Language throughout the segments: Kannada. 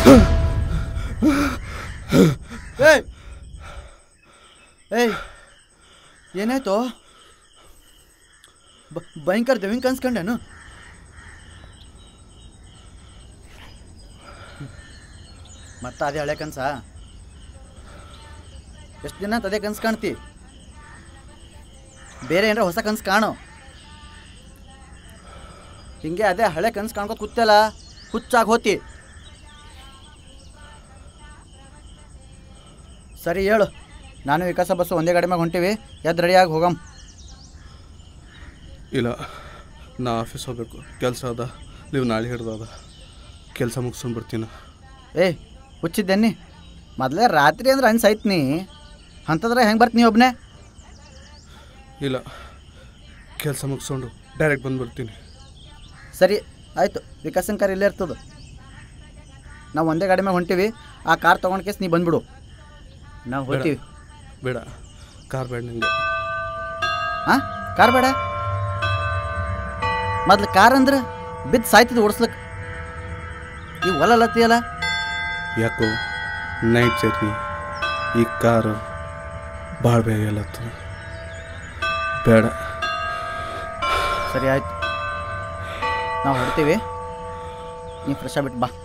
ಏಯ್ ಏಯ್ ಏನಾಯ್ತು ಬ- ಭಯಂಕರ ದೇವಿಂಗ್ ಕನ್ಸ್ಕೊಂಡೇನು ಮತ್ತ ಅದೇ ಹಳೆ ಕನ್ಸ ಎಷ್ಟು ದಿನ ಅಂತ ಅದೇ ಕನ್ಸು ಕಾಣ್ತಿ ಬೇರೆ ಏನಾರ ಹೊಸ ಕನ್ಸು ಕಾಣು ಹಿಂಗೆ ಅದೇ ಹಳೆ ಕನ್ಸು ಕಾಣ್ಕೊ ಕೂತಲ್ಲ ಹುಚ್ಚಾಗಿ ಹೋತಿ ಸರಿ ಹೇಳು ನಾನು ವಿಕಾಸ ಬಸ್ಸು ಒಂದೇ ಗಾಡಿ ಮ್ಯಾಗ ಹೊಂಟಿವಿ ಎದ್ದು ರೆಡಿಯಾಗಿ ಹೋಗಮ್ ಇಲ್ಲ ನಾ ಆಫೀಸ್ ಹೋಗ್ಬೇಕು ಕೆಲಸ ಅದ ನೀವು ನಾಳೆ ಹಿಡ್ದದ ಕೆಲಸ ಮುಗಿಸ್ಕೊಂಡು ಬರ್ತೀನಿ ಏಯ್ ಹುಚ್ಚಿದ್ದೇನಿ ಮೊದಲೇ ರಾತ್ರಿ ಅಂದ್ರೆ ಅನ್ಸೈತ್ ನೀ ಅಂಥದ್ರೆ ಹೆಂಗೆ ಬರ್ತೀನಿ ಒಬ್ಬನೇ ಇಲ್ಲ ಕೆಲಸ ಮುಗಿಸ್ಕೊಂಡು ಡೈರೆಕ್ಟ್ ಬಂದುಬಿಡ್ತೀನಿ ಸರಿ ಆಯಿತು ವಿಕಾಸನ್ ಕಾರ್ ಇಲ್ಲೇ ಇರ್ತದೆ ನಾವು ಒಂದೇ ಗಾಡಿ ಮ್ಯಾಗ ಹೊಂಟಿವಿ ಆ ಕಾರ್ ತೊಗೊಂಡು ಕೇಸ್ ನೀ ಬಂದ್ಬಿಡು ನಾವು ಹೋಗ್ತೀವಿ ಬೇಡ ಕಾರ್ ಬೇಡ ನಿಂಗೆ ಹಾಂ ಕಾರ್ ಬೇಡ ಮೊದ್ಲು ಕಾರ್ ಅಂದ್ರೆ ಬಿದ್ದು ಸಾಯ್ತಿದ್ದು ಓಡಿಸ್ಲಿಕ್ಕೆ ಈ ಹೊಲಲ್ಲತ್ತಿಯಲ್ಲ ಯಾಕೋ ನೈಟ್ ಜರ್ನಿ ಈ ಕಾರು ಭಾಳ ಬೇಗ ಎಲ್ಲತ್ತು ಬೇಡ ಸರಿ ಆಯ್ತು ನಾವು ಹೊಡ್ತೀವಿ ನೀ ಫ್ರೆಶ್ ಆಗ್ಬಿಟ್ಟು ಬಾ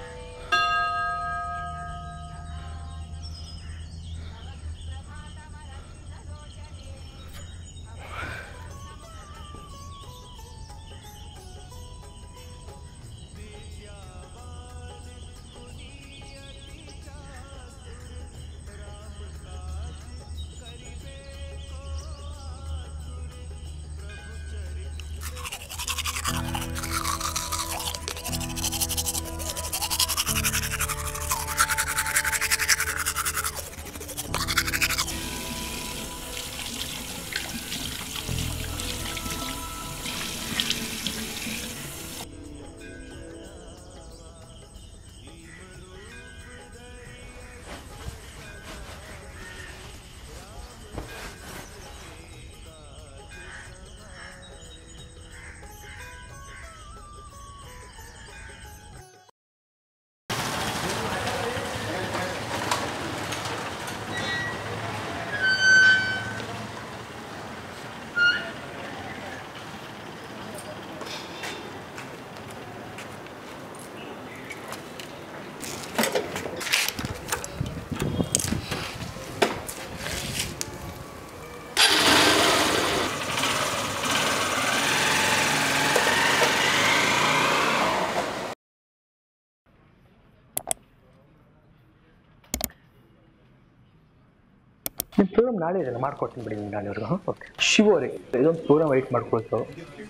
ನಿಮ್ಮ ಪ್ರೋಗ್ರಾಮ್ ನಾಳೆ ಇದೆಲ್ಲ ಮಾಡ್ಕೊಡ್ತೀನಿ ಬಿಡಿ ನಿಮ್ಗೆ ನಾಳೆ ಅವ್ರಿಗೆ ಓಕೆ ಶಿವ ಅವರೇ ಇದೊಂದು ಪ್ರೋಗ್ರಾಮ್ ವೈಟ್ ಮಾಡ್ಕೊಳ್ತು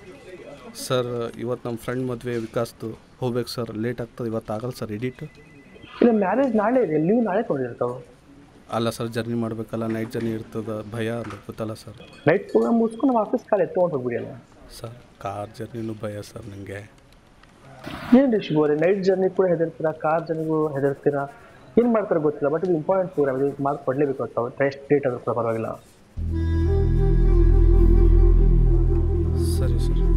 ಸರ್ ಇವತ್ತು ನಮ್ಮ ಫ್ರೆಂಡ್ ಮದುವೆ ವಿಕಾಸ್ದು ಹೋಗ್ಬೇಕು ಸರ್ ಲೇಟ್ ಆಗ್ತದೆ ಇವತ್ತು ಆಗಲ್ಲ ಸರ್ ಎಡಿಟ್ ಇಲ್ಲ ಮ್ಯಾರೇಜ್ ನಾಳೆ ಇದೆ ನೀವು ನಾಳೆ ತೊಗೊಂಡಿರ್ತಾವೆ ಅಲ್ಲ ಸರ್ ಜರ್ನಿ ಮಾಡಬೇಕಲ್ಲ ನೈಟ್ ಜರ್ನಿ ಇರ್ತದೆ ಭಯ ಅಂತ ಗೊತ್ತಲ್ಲ ಸರ್ ನೈಟ್ ಪ್ರೋಗ್ರಾಮ್ ಮುಗಿಸ್ಕೊಂಡು ನಾವು ಆಫೀಸ್ ಕಾಲ ಎತ್ಕೊಂಡು ಹೋಗ್ಬಿಡಿ ಅಲ್ಲ ಸರ್ ಕಾರ್ ಜರ್ನಿನೂ ಭಯ ಸರ್ ನನಗೆ ಏನು ಶಿವ ಅವರೇ ನೈಟ್ ಜರ್ನಿ ಕೂಡ ಹೆದರ್ತೀರಾ ಕಾರ್ ಜರ್ನಿಗೂ ಹೆದರ್ತೀರಾ ಏನು ಮಾಡ್ತಾರೆ ಗೊತ್ತಿಲ್ಲ ಬಟ್ ಇದು ಇಂಪಾರ್ಟೆಂಟ್ ಪ್ರೋಗ್ರಾಮ್ ಇದು ಮಾಡ್ಕೊಡ್ಲೇಬೇಕು ಅಂತ ಎಷ್ಟು ಡೇಟ್ ಆದ್ರೂ ಕೂಡ ಪರವಾಗಿಲ್ಲ ಸರಿ ಸರ್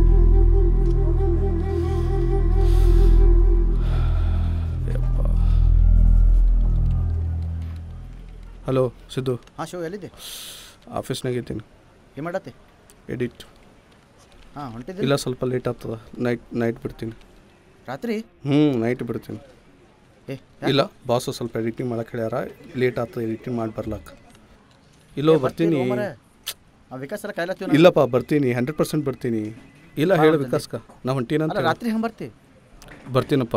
ಯಪ್ಪ ಹಲೋ ಸಿದ್ದು ಹಾಂ ಶಿವ ಎಲ್ಲಿದ್ದೆ ಆಫೀಸ್ನಾಗ ಇದ್ದೀನಿ ಏನು ಮಾಡತ್ತೆ ಎಡಿಟ್ ಹಾಂ ಹೊಂಟಿದ್ದಿಲ್ಲ ಇಲ್ಲ ಸ್ವಲ್ಪ ಲೇಟ್ ಆಗ್ತದ ನೈಟ್ ನೈಟ್ ಬಿಡ್ತೀನಿ ರಾತ್ರಿ ಹ್ಞೂ ನೈಟ್ ಬಿಡ್ತೀನಿ ಏ ಇಲ್ಲ ಬಾಸು ಸ್ವಲ್ಪ ಎಡಿಟಿಂಗ್ ಮಾಡಕ್ಕೆ ಹೇಳ್ಯಾರ ಲೇಟ್ ಆಗ್ತದೆ ಎಡಿಟಿಂಗ್ ಮಾಡಿ ಬರ್ಲಕ್ಕ ಇಲ್ಲೋ ಬರ್ತೀನಿ ಆ ವಿಕಾಸ್ ಎಲ್ಲ ಕಾಯ್ಲತ್ತೀವಿ ಇಲ್ಲಪ್ಪ ಬರ್ತೀನಿ ಹಂಡ್ರೆಡ್ ಪರ್ಸೆಂಟ್ ಬರ್ತೀನಿ ಇಲ್ಲ ಹೇಳು ವಿಕಾಸ್ಕ ನಾ ಹೊಂಟೀನಂತ ಅಲ್ಲ ಹೇಳು. ರಾತ್ರಿ ಹೆಂಗೆ ಬರ್ತಿ ಬರ್ತೀನಪ್ಪ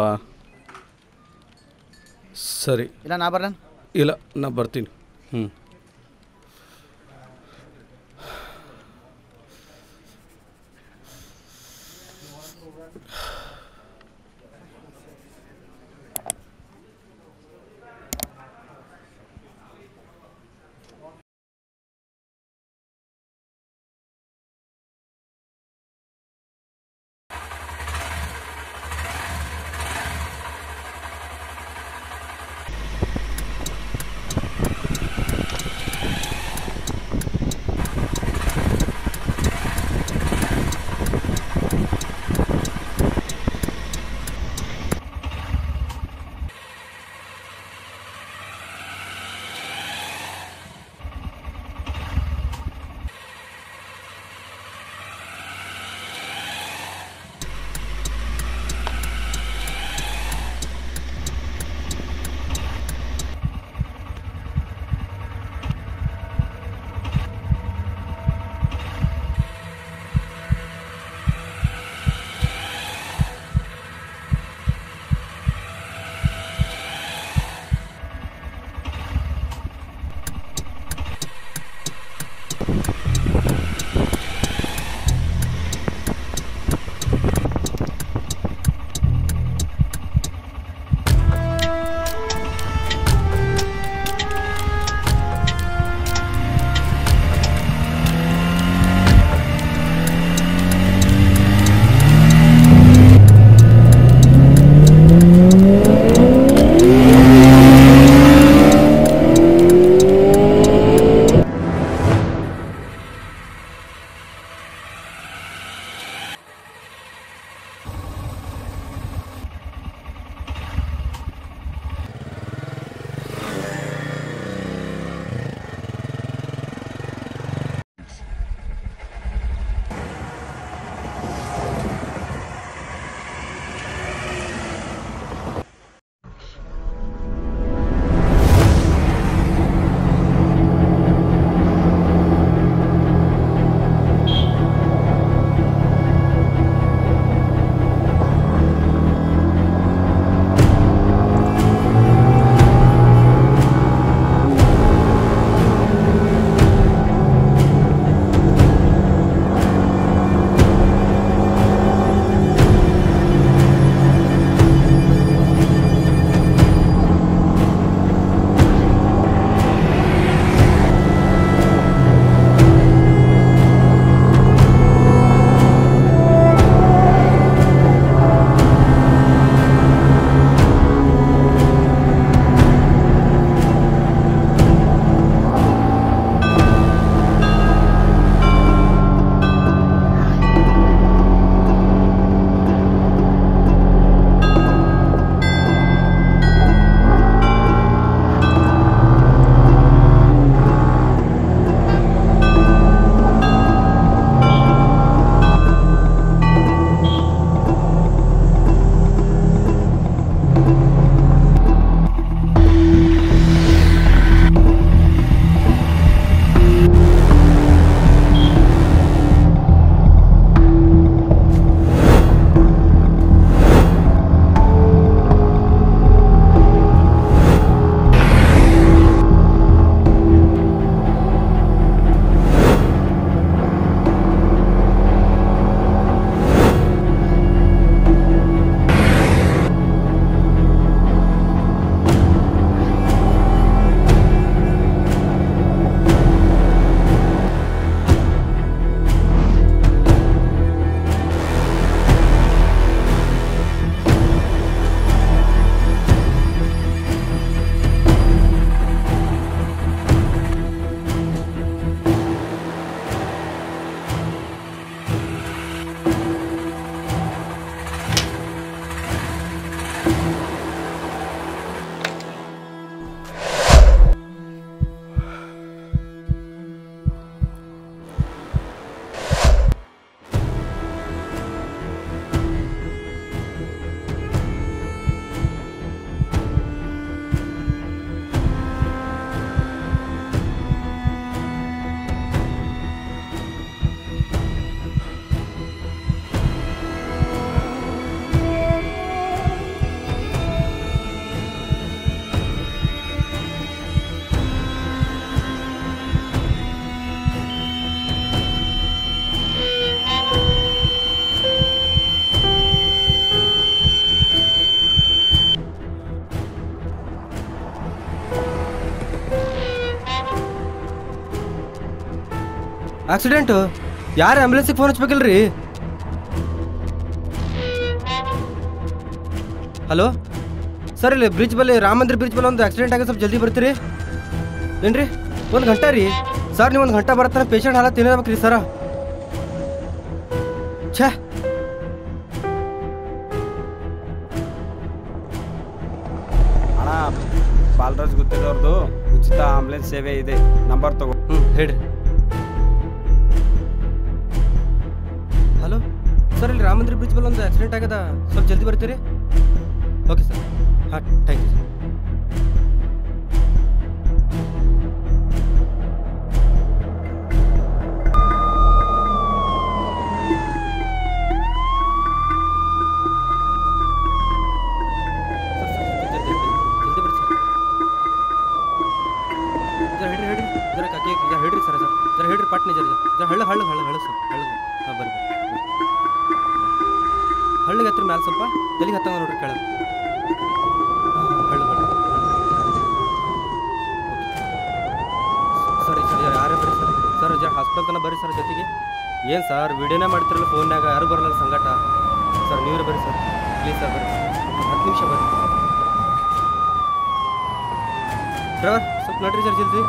ಸರಿ ಇಲ್ಲ ನಾ ಬರಲ್ಲ ಇಲ್ಲ ನಾ ಬರ್ತೀನಿ ಹ್ಞೂ ಆಕ್ಸಿಡೆಂಟು ಯಾರು ಆಂಬುಲೆನ್ಸಿಗೆ ಫೋನ್ ಹಚ್ಬೇಕಿಲ್ರಿ ಹಲೋ ಸರ್ ಇಲ್ಲಿ ಬ್ರಿಡ್ಜ್ ಬಲ್ಲಿ ರಾಮ ಮಂದಿರ ಬ್ರಿಡ್ಜ್ ಬಲ್ಲಿ ಒಂದು ಆಕ್ಸಿಡೆಂಟ್ ಆಗಿ ಸ್ವಲ್ಪ ಜಲ್ದಿ ಬರ್ತೀರಿ ಏನ್ರಿ ಒಂದು ಗಂಟೆ ರೀ ಸರ್ ನೀವು ಒಂದು ಗಂಟೆ ಬರ್ತಾನೆ ಪೇಷಂಟ್ ಹಾಲತ್ ಏನಿರ್ಬೇಕ್ರಿ ಸರ ಛೇ ಅಣ್ಣ ಬಾಲರಾಜ್ ಗೊತ್ತಿರೋರ್ದು ಉಚಿತ ಆಂಬುಲೆನ್ಸ್ ಸೇವೆ ಇದೆ ನಂಬರ್ ತಗೋ ಹ್ಞೂ ಹೇಳ್ರಿ ಹಲೋ ಸರ್ ಇಲ್ಲಿ ರಾಮ ಮಂದಿರ ಬ್ರಿಡ್ಜ್ ಬಲ್ಲಿ ಒಂದು ಆಕ್ಸಿಡೆಂಟ್ ಆಗ್ಯದ ಸ್ವಲ್ಪ ಜಲ್ದಿ ಬರ್ತೀರಿ ಓಕೆ ಸರ್ ಹಾಂ ಥ್ಯಾಂಕ್ ಯು ಸರ್ ಜಲ್ದಿ ಬರ್ರಿ ಸರ್ ಜರ ಹೇಳ್ರಿ ಹೇಳ್ರಿ ಜರ ಕಾಕಿ ಜರ ಹೇಳ್ರಿ ಸರ್ ಸರ್ ಜರ ಹೇಳ್ರಿ ಪಟ್ನಿ ಜರ ಜರ ಹಳ್ಳ ಹಳ್ಳ ಹಳ್ಳ ಹಳ್ಳ ಸರ್ ಹಳ್ಳ ಹಾಂ ಬರ್ರಿ ಬರ್ರಿ ಹಳ್ಳಿಗೆ ಹತ್ರ ಮ್ಯಾಲೆ ಸ್ವಲ್ಪ ಎಲ್ಲಿಗೆ ಹತ್ತಂಗ ನೋಡ್ರಿ ಕೆಳಗೆ ಹಳ್ಳ ಹಳ್ಳ ಸರಿ ಸರಿ ಯಾರೇ ಬರ್ರಿ ಸರ್ ಸರ್ ಜರ ಹಾಸ್ಪಿಟಲ್ ತನಕ ಬರ್ರಿ ಸರ್ ಜೊತೆಗೆ ಏನು ಸರ್ ವಿಡಿಯೋನೇ ಮಾಡ್ತಿರಲ್ಲ ಫೋನ್ಯಾಗ ಯಾರು ಬರಲ್ಲ ಸಂಗಟ ಸರ್ ನೀವೇ ಬರ್ರಿ ಸರ್ ಪ್ಲೀಸ್ ಸರ್ ಬರ್ರಿ ಹತ್ತು ನಿಮಿಷ ಬರ್ರಿ ಡ್ರೈವರ್ ಸ್ವಲ್ಪ ನಡ್ರಿ ಸರ್ ಜಲ್ದಿ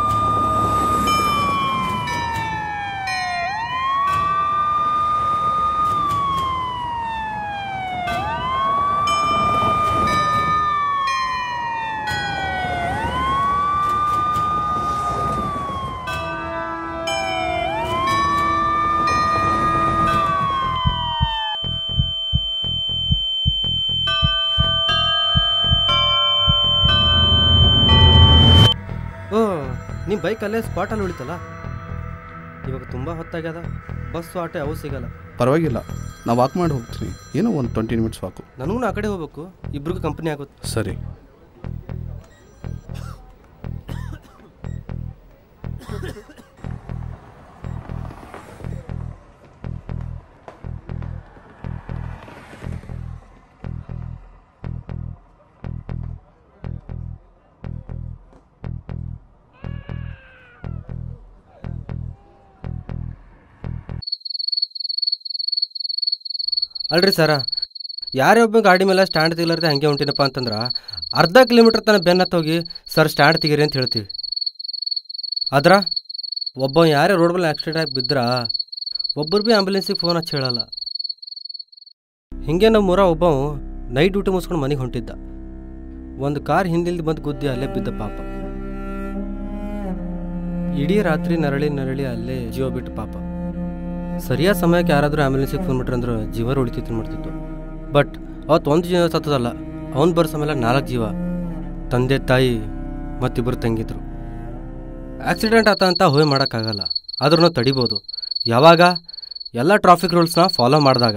ಓ ನಿಮ್ಮ ಬೈಕ್ ಅಲ್ಲೇ ಸ್ಪಾಟಲ್ಲಿ ಉಳಿತಲ್ಲ ಇವಾಗ ತುಂಬ ಹೊತ್ತಾಗ್ಯದ ಬಸ್ಸು ಆಟೋ ಯಾವೂ ಸಿಗಲ್ಲ ಪರವಾಗಿಲ್ಲ ನಾ ವಾಕ್ ಮಾಡಿ ಹೋಗ್ತೀನಿ ಏನೋ ಒಂದು ಟ್ವೆಂಟಿ ಮಿನಿಟ್ಸ್ ವಾಕು ನನಗೂ ಆ ಕಡೆ ಹೋಗ್ಬೇಕು ಇಬ್ರಿಗೂ ಕಂಪ್ನಿ ಆಗುತ್ತೆ ಸರಿ ಅಲ್ರಿ ಸರ ಯಾರೇ ಒಬ್ಬ ಗಾಡಿ ಮೇಲೆ ಸ್ಟ್ಯಾಂಡ್ ತೆಗಿಲಾರ್ದೆ ಹಂಗೆ ಹೊಂಟಿನಪ್ಪ ಅಂತಂದ್ರೆ ಅರ್ಧ ಕಿಲೋಮೀಟ್ರ್ ತನಕ ಬೆನ್ನ ಹೋಗಿ ಸರ್ ಸ್ಟ್ಯಾಂಡ್ ತೆಗೀರಿ ಅಂತ ಹೇಳ್ತೀವಿ ಆದ್ರ ಒಬ್ಬ ಯಾರೇ ರೋಡ್ ಮೇಲೆ ಆಕ್ಸಿಡೆಂಟ್ ಆಗಿ ಬಿದ್ರ ಒಬ್ಬರು ಭೀ ಆಂಬುಲೆನ್ಸಿಗೆ ಫೋನ್ ಹಚ್ಚಿ ಹೇಳಲ್ಲ ಹಿಂಗೆ ನಮ್ಮ ಊರ ಒಬ್ಬ ನೈಟ್ ಡ್ಯೂಟಿ ಮುಗಿಸ್ಕೊಂಡು ಮನೆಗೆ ಹೊಂಟಿದ್ದ ಒಂದು ಕಾರ್ ಹಿಂದಿಲ್ದು ಬಂದು ಗುದ್ದಿ ಅಲ್ಲೇ ಬಿದ್ದ ಪಾಪ ಇಡೀ ರಾತ್ರಿ ನರಳಿ ನರಳಿ ಅಲ್ಲೇ ಜೀವ ಬಿಟ್ಟು ಪಾಪ ಸರಿಯಾದ ಸಮಯಕ್ಕೆ ಯಾರಾದರೂ ಆಂಬುಲೆನ್ಸಿಗೆ ಫೋನ್ ಮಾಡ್ರಿ ಅಂದ್ರೆ ಜೀವ ಉಳಿತಿತ್ತು ಮಾಡ್ತಿತ್ತು ಬಟ್ ಅವತ್ತು ಒಂದು ಜೀವ ಸತ್ತದಲ್ಲ ಅವ್ನು ಬರೋ ಸಮಯ ನಾಲ್ಕು ಜೀವ ತಂದೆ ತಾಯಿ ಮತ್ತಿಬ್ಬರು ತಂಗಿದ್ರು ಆಕ್ಸಿಡೆಂಟ್ ಆತ ಅಂತ ಹೋಯ್ ಮಾಡೋಕ್ಕಾಗಲ್ಲ ಆದ್ರೂ ನಾವು ತಡಿಬೋದು ಯಾವಾಗ ಎಲ್ಲ ಟ್ರಾಫಿಕ್ ರೂಲ್ಸ್ನ ಫಾಲೋ ಮಾಡಿದಾಗ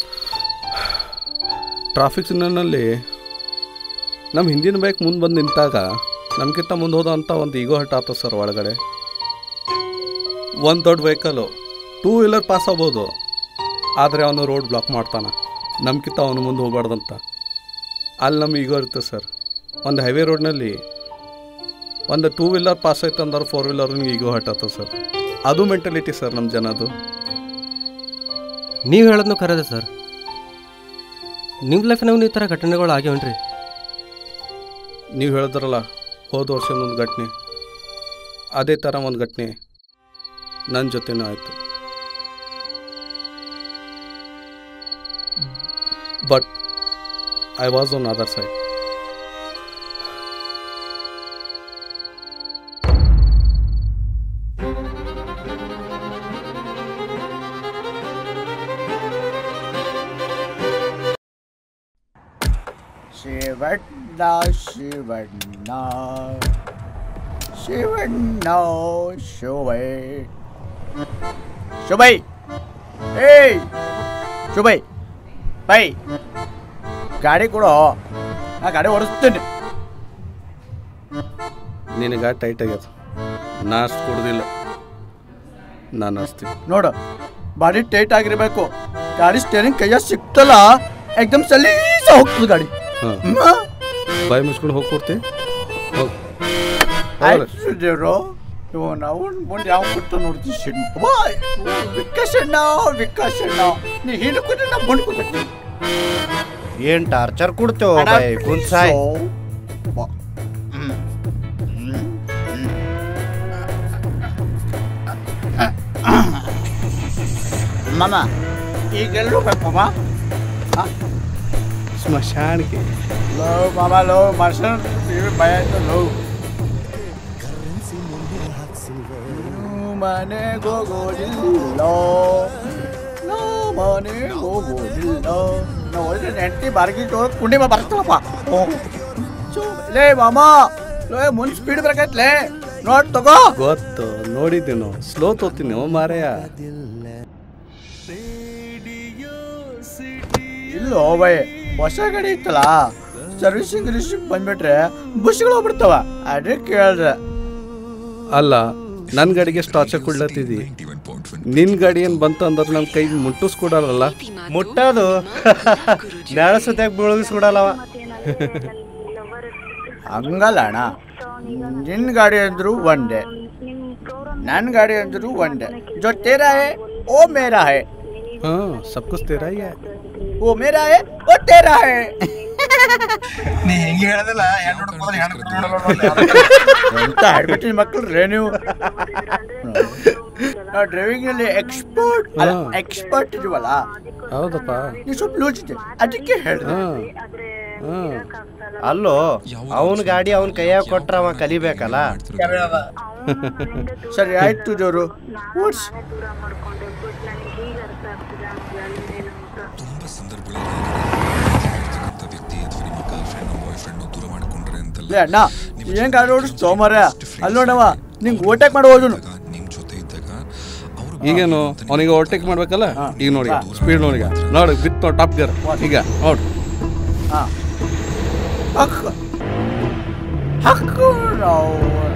ಟ್ರಾಫಿಕ್ ಸಿಗ್ನಲ್ನಲ್ಲಿ ನಮ್ಮ ಹಿಂದಿನ ಬೈಕ್ ಮುಂದೆ ಬಂದು ನಿಂತಾಗ ನಮ್ಗಿಂತ ಮುಂದೆ ಹೋದ ಅಂತ ಒಂದು ಈಗೋ ಹಟ್ ಆತ ಸರ್ ಒಳಗಡೆ ಒಂದು ದೊಡ್ಡ ವೆಹಿಕಲು ಟೂ ವೀಲರ್ ಪಾಸ್ ಆಗ್ಬೋದು ಆದರೆ ಅವನು ರೋಡ್ ಬ್ಲಾಕ್ ಮಾಡ್ತಾನೆ ನಮ್ಗಿಂತ ಅವನು ಮುಂದೆ ಹೋಗ್ಬಾರ್ದಂತ ಅಲ್ಲಿ ನಮ್ಮ ಈಗೋ ಇರ್ತದೆ ಸರ್ ಒಂದು ಹೈವೇ ರೋಡ್ನಲ್ಲಿ ಒಂದು ಟೂ ವೀಲರ್ ಪಾಸ್ ಆಯ್ತು ಅಂದ್ರೆ ಫೋರ್ ವೀಲರ್ನಿಗೆ ಈಗೋ ಹಟ್ ಆತದೆ ಸರ್ ಅದು ಮೆಂಟಲಿಟಿ ಸರ್ ನಮ್ಮ ಜನದು ನೀವು ಹೇಳೋದ್ನು ಖರೇದೆ ಸರ್ ನಿಮ್ಮ ಲೈಫ್ನಾಗ ಈ ಥರ ಘಟನೆಗಳು ಆಗ್ಯಾವನ್ರಿ ನೀವು ಹೇಳಿದ್ರಲ್ಲ ಹೋದ ವರ್ಷ ಒಂದು ಘಟನೆ ಅದೇ ಥರ ಒಂದು ಘಟನೆ ನನ್ನ ಜೊತೆನೂ ಆಯಿತು but I was on other side Shivanna Shivanna Shivanna ಶುಭೈ ಶುಭೈ ಏಯ್ ಶುಭೈ ಬೈ ಗಾಡಿ ಕೊಡು ನಾ ಗಾಡಿ ಓಡಿಸ್ತೀನಿ ನಿನಗೆ ಟೈಟ್ ಆಗ್ಯದ ನಾ ಅಷ್ಟು ಕೊಡೋದಿಲ್ಲ ನಾನು ಅಸ್ತೀನಿ ನೋಡು ಬಾಡಿ ಟೈಟ್ ಆಗಿರ್ಬೇಕು ಗಾಡಿ ಸ್ಟೇರಿಂಗ್ ಕೈಯ ಸಿಕ್ತಲ್ಲ ಎಕ್ದಮ್ ಸಲೀಸ ಹೋಗ್ತದೆ ಗಾಡಿ ಹಾಂ ಹ್ಮ್? ಬಾಯಿ ಮುಚ್ಕೊಂಡು ಹೋಗಿ ಕೊಡ್ತಿ ಹೋಗಿ ಆಯ್ತು ದೇವ್ರು ಇವನು ಅವನ್ ಮುಂದೆ ಯಾವ ಕೂತ ನೋಡ್ತೀವಿ ಶೆಣ್ಣು ಬಾಯ್ ವಿಕಸಣ್ಣ ವಿಕಸಣ್ಣ ನೀ ಹಿಂದೆ ಕೂತ ನಾ ಮುಂದೆ ಕೂತೀನಿ ಏನ್ ಟಾರ್ಚರ್ ಕೊಡ್ತೇವ ಬಾಯ್ ಕುನ್ಸಾಯ್ ಮಾಮ ಈಗೆಲ್ಲೂ ಬೇಕು ಮಾಮ ಸ್ಮಶಾನಕ್ಕೆ ಲೋ ಮಾಮ ಲೋ ಮನುಷ್ಯನ ಭಯ ಆಯ್ತು ಲೋ ನೀವು ಮನೆಗೆ ಹೋಗೋದಿಲ್ಲ ನೋ ಮನೆಗೆ ಹೋಗೋದಿಲ್ಲ ನಾವು ಒಳ್ಳೆ ನೆಂಟಿ ಬಾರ್ಗಿ ತೊಗೊಳಕ್ ಕುಂಡಿ ಮಾ ಬರ್ತಾವಪ್ಪ ಓ ಚು, ಲೇ ಮಾಮ ಲೋ ಮುಂದೆ ಸ್ಪೀಡ್ ಬರಕೈತ್ಲೇ ನೋಡ್ ತಗೋ ಗೊತ್ತು ನೋಡಿದ್ದೀನೋ ಸ್ಲೋ ತೋತೀನಿ ಮಾರಯ್ಯ ಇಲ್ಲ ಬೈ ಹೊಸ ಗಾಡಿ ಇತ್ತಲ್ಲ ಸರ್ವಿಸಿಂಗ್ ಗಿರ್ವಿಸಿಂಗ್ ಬಂದ್ಬಿಟ್ರೆ ಬಸ್ಗಳು ಹೋಗ್ಬಿಡ್ತಾವ ಅದೇ ಕೇಳ್ದೆ ಅಲ್ಲ ನನ್ನ ಗಾಡಿಗೆ ಟಾರ್ಚರ್ ಕೊಡ್ಲತ್ತಿದಿ ನಿನ್ನ ಗಾಡಿ ಏನು ಬಂತು ಅಂದ್ರೆ ನಮ್ಮ ಕೈಗೆ ಮುಟ್ಟಿಸ್ಕೊಡಲ್ಲ ಮುಟ್ಟೋದು ಬ್ಯಾಳ ಸುತ್ತಾಗ ಬೀಳಗಿಸ್ಬಿಡಲ್ಲವ ಹಂಗಲ್ಲ ಅಣ್ಣ ನಿನ್ನ ಗಾಡಿ ಅಂದ್ರು ಒಂದೇ ನನ್ನ ಗಾಡಿ ಅಂದ್ರು ಒಂದೇ ಜೊ ತೇರಾ ಹೇ ಓ ಮೇರಾ ಹೇ ಹಾಂ ಸಬ್ ಕುछ तेरा ही है ಓ ಮೇರಾ ಹೇ ಓ ತೇರಾ ಹೇ ನೀ ಹೆಂಗೆ ಹೇಳದಲ್ಲ ಹೆಣ್ಣು ಹುಡುಕ್ಬೋದ್ರೆ ಎಂತ ಹೇಳ್ಬಿಟ್ಟಿ ಮಕ್ಕಳ್ರೆ ನೀವು ನಾವು ಡ್ರೈವಿಂಗ್ ಅಲ್ಲಿ ಎಕ್ಸ್ಪರ್ಟ್ ಅಲ್ಲ ಹಾ. ಎಕ್ಸ್ಪರ್ಟ್ ಇದೀವಲ್ಲ ಹೌದಪ್ಪ ನೀವು ಸ್ವಲ್ಪ ಲೂಸ್ ಇದೆ ಅದಕ್ಕೆ ಹೇಳಿದೆ ಹಾಂ ಹಾಂ ಅಲ್ಲೋ ಅವನ ಗಾಡಿ ಅವನ ಕೈಯಾಗ ಕೊಟ್ರ ಅವ ಕಲಿಬೇಕಲ್ಲ ಸರಿ ಆಯ್ತು ಜೋರು ಓಡ್ಸ್ ಲೇ ಅಣ್ಣ ಏನ್ ಗಾಡಿ ಓಡಿಸ್ತೋ ಮರ ಅಲ್ಲಿ ನೋಡವ ನಿಂಗೆ ಓಟೆಕ್ ಮಾಡಿ ಹೋದನು ಈಗೇನು ಅವನಿಗೆ ಓವರ್ಟೇಕ್ ಮಾಡ್ಬೇಕಲ್ಲ ಈಗ ನೋಡಿ ಸ್ಪೀಡ್ ನೋಡಿಗ ನೋಡಿ ಬಿತ್ತು ಟಾಪ್ ಗೇರ್ ಈಗ ನೋಡು ಹಾ ಹಕ್ ಹಕ್ಕು ನಾವು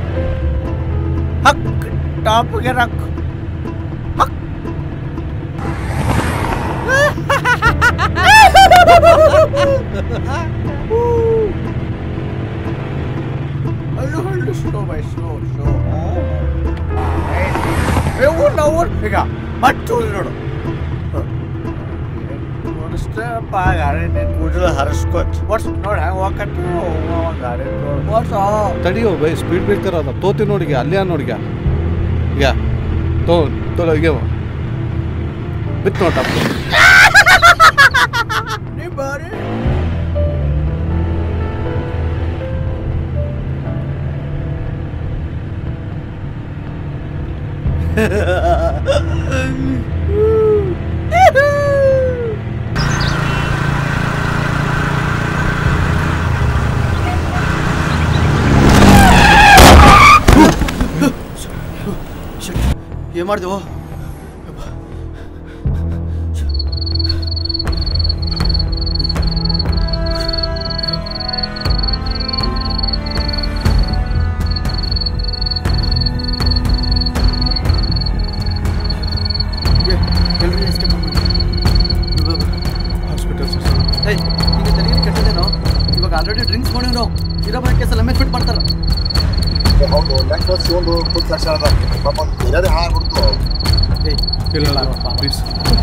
ಹಕ್ ಟಾಪ್ಗೆ ರಕ್ ಹಕ್ ಹಳ್ಳು ಹಳ್ಳು ಸ್ಲೋ ಬೈ ಸ್ಲೋ ಸ್ಲೋ ಏವು ನಾವು ಈಗ ಮತ್ತೆ ಉಳ್ದು ನೋಡು ಓಡಿಸ್ತೇಪ್ಪ ಗಾಡಿ ನಿನ್ ಕೂದಲು ಹರಿಸ್ಕೊತ್ ಓಡ್ಸ್ ನೋಡಿ ಹೆಂಗೆ ಹೋಗತ್ತು ಗಾಡಿ ಓಡ್ಸೋ ತಡಿಯೋ ಬೈ ಸ್ಪೀಡ್ ಬ್ರೇಕರ್ ಅದ ತೋತಿ ನೋಡಿಗ ಅಲ್ಲೇ ನೋಡಿಗ ಈಗ ತೋ ತೋಲ ಈಗ ಬಿತ್ತು ನೋಟ ನೀ ಬಾರಿ ಏನ್ ಮಾಡ್ದೆವು ಎಲ್ಲರೂ ಎಸ್ಕೇಪ್ ಹಾಸ್ಪಿಟಲ್ ಏಯ್ ಈಗ ತಲೆಗೆ ಕೆಟ್ಟದೇನೋ ಇವಾಗ ಆಲ್ರೆಡಿ ಡ್ರಿಂಕ್ಸ್ ಮಾಡಿವ್ ನಾವು ಇರೋ ಬರೋ ಕೇಸಲ್ಲಿ ಎಮ್ಮೆ ಫಿಟ್ ಮಾಡ್ತಾರ ಹೌದು ನೆಕ್ಸ್ಟ್ ಒಂದು ಕೂತ್ ಲಕ್ಷ ಅದ ಪಾಪ ಬೇರೆ ಹಾರ್ಬಿಡ್ತು ಏಯ್ ಇಲ್ಲ ಪ್ಲೀಸ್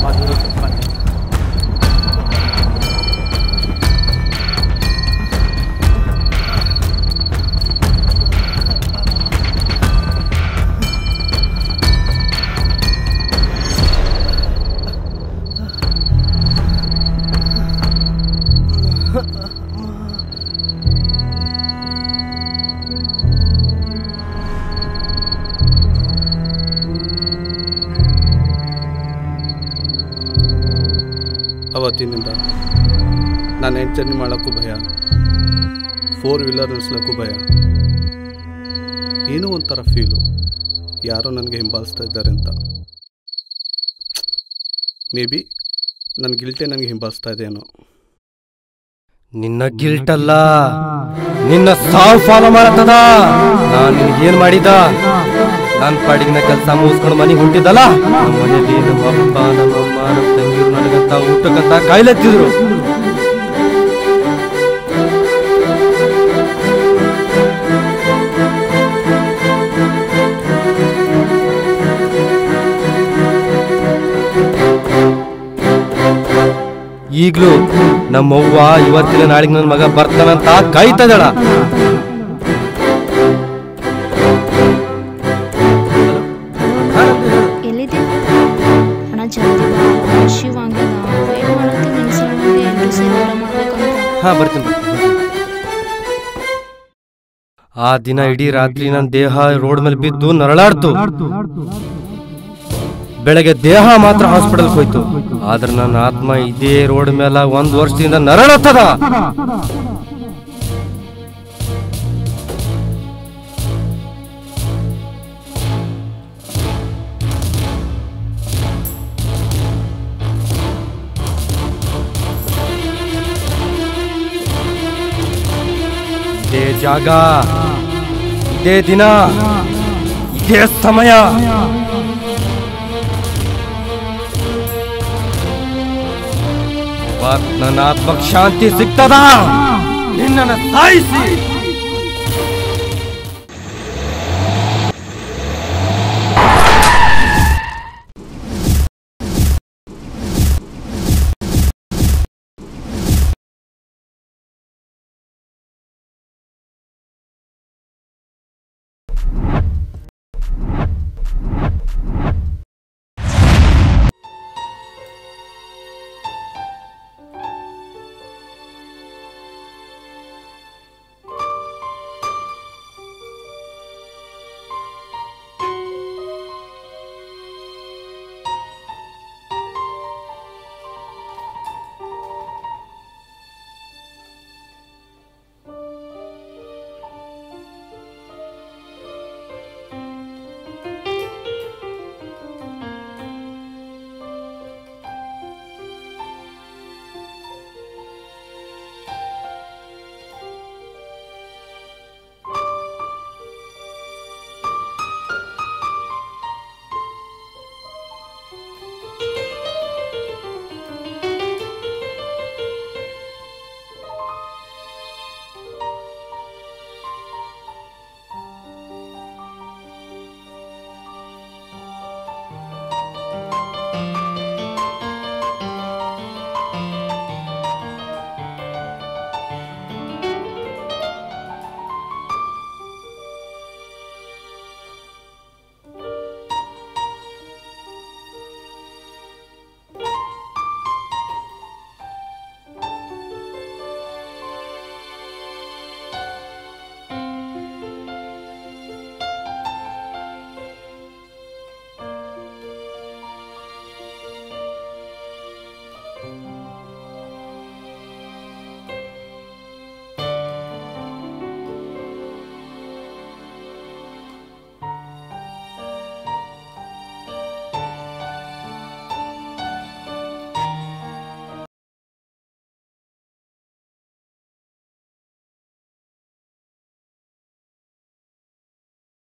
ಅವತ್ತಿನಿಂದ ನಾನು ಹೆಂಗೆ ಜರ್ನಿ ಮಾಡೋಕ್ಕೂ ಭಯ ಫೋರ್ ವೀಲರ್ ನಡೆಸ್ಲಿಕ್ಕೂ ಭಯ ಏನೋ ಒಂಥರ ಫೀಲು ಯಾರೋ ನನಗೆ ಹಿಂಬಾಲಿಸ್ತಾ ಇದ್ದಾರೆ ಅಂತ ಮೇ ಬಿ ನನ್ನ ಗಿಲ್ಟೆ ನನಗೆ ಹಿಂಬಾಲಿಸ್ತಾ ಇದೆಯೇನೋ ನಿನ್ನ ಗಿಲ್ಟ್ ಅಲ್ಲ ನಿನ್ನ ಸಾವು ಫಾಲೋ ಮಾಡತ್ತದ ನಾನ್ ನಿನ್ಗೆ ಏನ್ ಮಾಡಿದ ನಾನ್ ಪಾಡಿಗಿನ ಕೆಲಸ ಮುಗಿಸ್ಕೊಂಡು ಮನೆಗೆ ಹೊಂಟಿದ್ದಲ್ಲ ನಮ್ಮ ಮನೇಲಿ ನಮ್ಮ ಅಪ್ಪ ನಮ್ಮಮ್ಮ ನಮ್ಮ ತಂಗಿರು ನನಗಂತ ಊಟಕ್ಕಂತ ಕಾಯ್ಲೆತ್ತಿದ್ರು ಈಗ್ಲೂ ನಮ್ಮವ್ವ ಇವತ್ತಿನ ನಾಳೆಗೆ ನನ್ನ ಮಗ ಬರ್ತಾನಂತ ಕಾಯ್ತದಳ ಎಲ್ಲಿದೆ ಅಣ್ಣ ಜಲ್ದಿ ಬಾ ಶಿವ ಹಂಗೆ ವೇಟ್ ಮಾಡತ್ತೆ ನಿಲ್ಸೋಣ ಎಲ್ಲರೂ ಸೇರಿ ಊಟ ಮಾಡ್ಬೇಕಂತ ಹಾ ಬರ್ತೀನಿ ಬರ್ತೀನಿ, ಬರ್ತೀನಿ. ಆ ದಿನ ಇಡೀ ರಾತ್ರಿ ನನ್ನ ದೇಹ ರೋಡ್ ಮೇಲೆ ಬಿದ್ದು ನರಳಾಡ್ತು ಬೆಳಗ್ಗೆ ದೇಹ ಮಾತ್ರ ಹಾಸ್ಪಿಟಲ್ ಹೋಯ್ತು ಆದ್ರೆ ನನ್ನ ಆತ್ಮ ಇದೇ ರೋಡ್ ಮೇಲೆ ಒಂದ್ ವರ್ಷದಿಂದ ನರಳತ್ತದ ಇದೇ ಜಾಗ ಇದೇ ದಿನ ಇದೇ ಸಮಯ ಇವತ್ ನನ್ನ ಆತ್ಮಕ್ ಶಾಂತಿ ಸಿಗ್ತದ ನಿನ್ನನ್ನು ಸಾಯಿಸಿ